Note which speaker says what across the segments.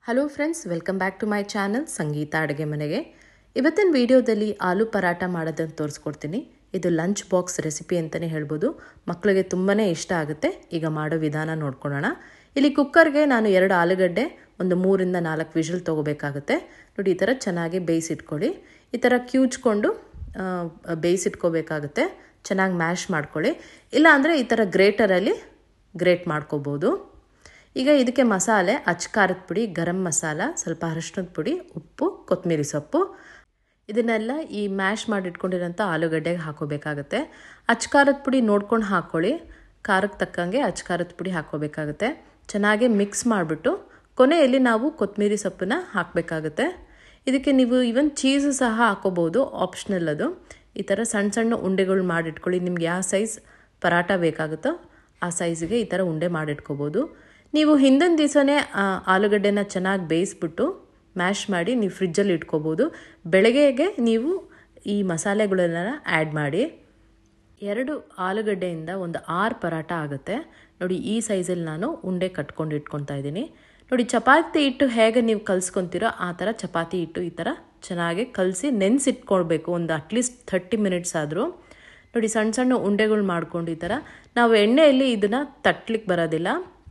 Speaker 1: hello friends welcome back to my channel Sangeetha ಅಡುಗೆ ಮನೆಗೆ ಇವತ್ತಿನ ವಿಡಿಯೋದಲ್ಲಿ ಆಲೂ ಪರಾಟ ಮಾಡೋದನ್ನು ತೋರಿಸ್ಕೊಡ್ತೀನಿ ಇದು ಲಂಚ್ ಬಾಕ್ಸ್ ರೆಸಿಪಿ ಅಂತಲೇ ಹೇಳ್ಬೋದು ಮಕ್ಕಳಿಗೆ ತುಂಬಾ ಇಷ್ಟ ಆಗುತ್ತೆ ಈಗ ಮಾಡೋ ವಿಧಾನ ನೋಡ್ಕೊಳ್ಳೋಣ ಇಲ್ಲಿ ಕುಕ್ಕರ್ಗೆ ನಾನು ಎರಡು ಆಲೂಗಡ್ಡೆ ಒಂದು ಮೂರಿಂದ ನಾಲ್ಕು ವಿಷಲ್ ತೊಗೋಬೇಕಾಗುತ್ತೆ ನೋಡಿ ಈ ಥರ ಚೆನ್ನಾಗಿ ಬೇಯಿಸಿಟ್ಕೊಳ್ಳಿ ಈ ಥರ ಕ್ಯೂಚ್ಕೊಂಡು ಬೇಯಿಸಿಟ್ಕೋಬೇಕಾಗುತ್ತೆ ಚೆನ್ನಾಗಿ ಮ್ಯಾಶ್ ಮಾಡ್ಕೊಳ್ಳಿ ಇಲ್ಲ ಅಂದರೆ ಈ ಥರ ಗ್ರೇಟರಲ್ಲಿ ಗ್ರೇಟ್ ಮಾಡ್ಕೋಬೋದು ಈಗ ಇದಕ್ಕೆ ಮಸಾಲೆ ಅಚ್ಕಾರದ ಪುಡಿ ಗರಂ ಮಸಾಲ ಸ್ವಲ್ಪ ಅರಿಶಿನದ ಪುಡಿ ಉಪ್ಪು ಕೊತ್ತಂಬರಿ ಸೊಪ್ಪು ಇದನ್ನೆಲ್ಲ ಈ ಮ್ಯಾಶ್ ಮಾಡಿಟ್ಕೊಂಡಿರೋಂಥ ಆಲೂಗಡ್ಡೆಗೆ ಹಾಕೋಬೇಕಾಗುತ್ತೆ ಅಚ್ಕಾರದ ಪುಡಿ ನೋಡ್ಕೊಂಡು ಹಾಕ್ಕೊಳ್ಳಿ ಖಾರಕ್ಕೆ ತಕ್ಕಂಗೆ ಅಚ್ಕಾರದ ಪುಡಿ ಹಾಕ್ಕೋಬೇಕಾಗುತ್ತೆ ಚೆನ್ನಾಗಿ ಮಿಕ್ಸ್ ಮಾಡಿಬಿಟ್ಟು ಕೊನೆಯಲ್ಲಿ ನಾವು ಕೊತ್ತಂಬರಿ ಸೊಪ್ಪನ್ನ ಹಾಕಬೇಕಾಗುತ್ತೆ ಇದಕ್ಕೆ ನೀವು ಈವನ್ ಚೀಸು ಸಹ ಹಾಕೋಬೋದು ಆಪ್ಷನಲ್ ಅದು ಈ ಥರ ಸಣ್ಣ ಸಣ್ಣ ಉಂಡೆಗಳು ಮಾಡಿಟ್ಕೊಳ್ಳಿ ನಿಮ್ಗೆ ಯಾವ ಸೈಜ್ ಪರಾಟ ಬೇಕಾಗುತ್ತೋ ಆ ಸೈಜ್ಗೆ ಈ ಥರ ಉಂಡೆ ಮಾಡಿಟ್ಕೋಬೋದು ನೀವು ಹಿಂದಿನ ದಿವಸನೇ ಆಲೂಗಡ್ಡೆನ ಚೆನ್ನಾಗಿ ಬೇಯಿಸ್ಬಿಟ್ಟು ಮ್ಯಾಶ್ ಮಾಡಿ ನೀವು ಫ್ರಿಜ್ಜಲ್ಲಿ ಇಟ್ಕೋಬೋದು ಬೆಳಗ್ಗೆಗೆ ನೀವು ಈ ಮಸಾಲೆಗಳನ್ನ ಆ್ಯಡ್ ಮಾಡಿ ಎರಡು ಆಲೂಗಡ್ಡೆಯಿಂದ ಒಂದು ಆರು ಪರಾಟ ಆಗುತ್ತೆ ನೋಡಿ ಈ ಸೈಜಲ್ಲಿ ನಾನು ಉಂಡೆ ಕಟ್ಕೊಂಡು ಇಟ್ಕೊತಾ ಇದ್ದೀನಿ ನೋಡಿ ಚಪಾತಿ ಹಿಟ್ಟು ಹೇಗೆ ನೀವು ಕಲಿಸ್ಕೊತೀರೋ ಆ ಥರ ಚಪಾತಿ ಹಿಟ್ಟು ಈ ಥರ ಚೆನ್ನಾಗಿ ಕಲಸಿ ನೆನೆಸಿಟ್ಕೊಳ್ಬೇಕು ಒಂದು ಅಟ್ಲೀಸ್ಟ್ ಥರ್ಟಿ ಮಿನಿಟ್ಸ್ ಆದರೂ ನೋಡಿ ಸಣ್ಣ ಸಣ್ಣ ಉಂಡೆಗಳು ಮಾಡ್ಕೊಂಡು ಈ ಥರ ನಾವು ಎಣ್ಣೆಯಲ್ಲಿ ಇದನ್ನು ತಟ್ಲಿಕ್ಕೆ ಬರೋದಿಲ್ಲ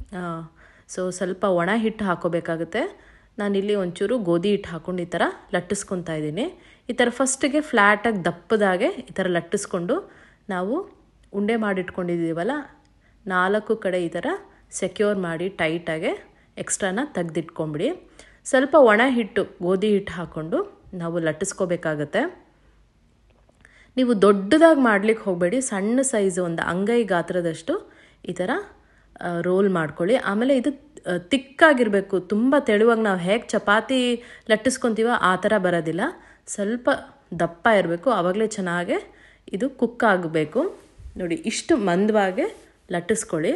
Speaker 1: ಸೊ ಸ್ವಲ್ಪ ಒಣ ಹಿಟ್ಟು ಹಾಕೋಬೇಕಾಗುತ್ತೆ ನಾನಿಲ್ಲಿ ಒಂಚೂರು ಗೋಧಿ ಹಿಟ್ಟು ಹಾಕ್ಕೊಂಡು ಈ ಥರ ಲಟ್ಟಿಸ್ಕೊತಾ ಇದ್ದೀನಿ ಈ ಥರ ಫಸ್ಟಿಗೆ ಫ್ಲ್ಯಾಟಾಗಿ ದಪ್ಪದಾಗೆ ಈ ಥರ ಲಟ್ಟಿಸ್ಕೊಂಡು ನಾವು ಉಂಡೆ ಮಾಡಿಟ್ಕೊಂಡಿದ್ದೀವಲ್ಲ ನಾಲ್ಕು ಕಡೆ ಈ ಥರ ಸೆಕ್ಯೂರ್ ಮಾಡಿ ಟೈಟಾಗೆ ಎಕ್ಸ್ಟ್ರಾನ ತೆಗ್ದಿಟ್ಕೊಂಬಿಡಿ ಸ್ವಲ್ಪ ಒಣ ಹಿಟ್ಟು ಗೋಧಿ ಹಿಟ್ಟು ಹಾಕ್ಕೊಂಡು ನಾವು ಲಟ್ಟಿಸ್ಕೋಬೇಕಾಗತ್ತೆ ನೀವು ದೊಡ್ಡದಾಗಿ ಮಾಡ್ಲಿಕ್ಕೆ ಹೋಗಬೇಡಿ ಸಣ್ಣ ಸೈಜ್ ಒಂದು ಅಂಗೈ ಗಾತ್ರದಷ್ಟು ಈ ಥರ ರೋಲ್ ಮಾಡ್ಕೊಳ್ಳಿ ಆಮೇಲೆ ಇದು ತಿಕ್ಕಾಗಿರಬೇಕು ತುಂಬ ತೆಳುವಾಗಿ ನಾವು ಹೇಗೆ ಚಪಾತಿ ಲಟ್ಟಿಸ್ಕೊತೀವೋ ಆ ಥರ ಬರೋದಿಲ್ಲ ಸ್ವಲ್ಪ ದಪ್ಪ ಇರಬೇಕು ಆವಾಗಲೇ ಚೆನ್ನಾಗೆ ಇದು ಕುಕ್ ಆಗಬೇಕು ನೋಡಿ ಇಷ್ಟು ಮಂದವಾಗಿ ಲಟ್ಟಿಸ್ಕೊಳ್ಳಿ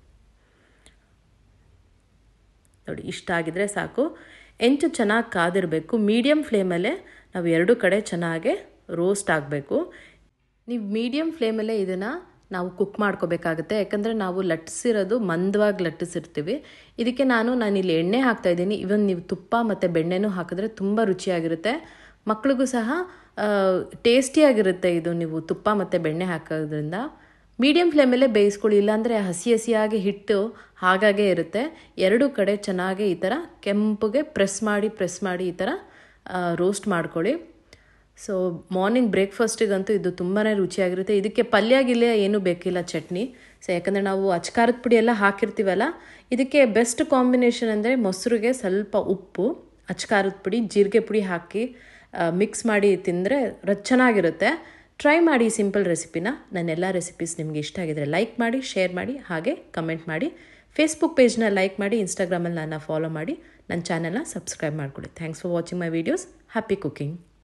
Speaker 1: ನೋಡಿ ಇಷ್ಟಾಗಿದ್ರೆ ಸಾಕು ಎಂಚು ಚೆನ್ನಾಗಿ ಕಾದಿರಬೇಕು ಮೀಡಿಯಮ್ ಫ್ಲೇಮಲ್ಲೇ ನಾವು ಎರಡು ಕಡೆ ಚೆನ್ನಾಗೆ ರೋಸ್ಟ್ ಆಗಬೇಕು ನೀವು ಮೀಡಿಯಮ್ ಫ್ಲೇಮಲ್ಲೇ ಇದನ್ನು ನಾವು ಕುಕ್ ಮಾಡ್ಕೋಬೇಕಾಗುತ್ತೆ ಯಾಕಂದರೆ ನಾವು ಲಟ್ಟಿಸಿರೋದು ಮಂದವಾಗಿ ಲಟ್ಟಿಸಿರ್ತೀವಿ ಇದಕ್ಕೆ ನಾನು ನಾನಿಲ್ಲಿ ಎಣ್ಣೆ ಹಾಕ್ತಾಯಿದ್ದೀನಿ ಇವನ್ ನೀವು ತುಪ್ಪ ಮತ್ತು ಬೆಣ್ಣೆನೂ ಹಾಕಿದ್ರೆ ತುಂಬ ರುಚಿಯಾಗಿರುತ್ತೆ ಮಕ್ಳಿಗೂ ಸಹ ಟೇಸ್ಟಿಯಾಗಿರುತ್ತೆ ಇದು ನೀವು ತುಪ್ಪ ಮತ್ತು ಬೆಣ್ಣೆ ಹಾಕೋದ್ರಿಂದ ಮೀಡಿಯಮ್ ಫ್ಲೇಮಲ್ಲೇ ಬೇಯಿಸ್ಕೊಳ್ಳಿ ಇಲ್ಲಾಂದರೆ ಹಸಿ ಹಸಿಯಾಗಿ ಹಿಟ್ಟು ಹಾಗಾಗೇ ಇರುತ್ತೆ ಎರಡೂ ಕಡೆ ಚೆನ್ನಾಗಿ ಈ ಥರ ಕೆಂಪುಗೆ ಪ್ರೆಸ್ ಮಾಡಿ ಪ್ರೆಸ್ ಮಾಡಿ ಈ ಥರ ರೋಸ್ಟ್ ಮಾಡ್ಕೊಳ್ಳಿ ಸೊ ಮಾರ್ನಿಂಗ್ ಬ್ರೇಕ್ಫಾಸ್ಟಿಗಂತೂ ಇದು ತುಂಬಾ ರುಚಿಯಾಗಿರುತ್ತೆ ಇದಕ್ಕೆ ಪಲ್ಯ ಗಿಲ್ಯ ಏನೂ ಬೇಕಿಲ್ಲ ಚಟ್ನಿ ಸೊ ಯಾಕಂದರೆ ನಾವು ಅಚ್ಕಾರದ ಪುಡಿ ಎಲ್ಲ ಹಾಕಿರ್ತೀವಲ್ಲ ಇದಕ್ಕೆ ಬೆಸ್ಟ್ ಕಾಂಬಿನೇಷನ್ ಅಂದರೆ ಮೊಸರಿಗೆ ಸ್ವಲ್ಪ ಉಪ್ಪು ಅಚ್ಕಾರದ ಪುಡಿ ಜೀರಿಗೆ ಪುಡಿ ಹಾಕಿ ಮಿಕ್ಸ್ ಮಾಡಿ ತಿಂದರೆ ಚೆನ್ನಾಗಿರುತ್ತೆ ಟ್ರೈ ಮಾಡಿ ಸಿಂಪಲ್ ರೆಸಿಪಿನ ನನ್ನೆಲ್ಲ ರೆಸಿಪೀಸ್ ನಿಮಗೆ ಇಷ್ಟ ಆಗಿದ್ರೆ ಲೈಕ್ ಮಾಡಿ ಶೇರ್ ಮಾಡಿ ಹಾಗೆ ಕಮೆಂಟ್ ಮಾಡಿ ಫೇಸ್ಬುಕ್ ಪೇಜ್ನ ಲೈಕ್ ಮಾಡಿ ಇನ್ಸ್ಟಾಗ್ರಾಮಲ್ಲಿ ನನ್ನ ಫಾಲೋ ಮಾಡಿ ನನ್ನ ಚಾನಲ್ನ ಸಬ್ಸ್ಕ್ರೈಬ್ ಮಾಡ್ಕೊಳ್ಳಿ thanks for watching my videos happy cooking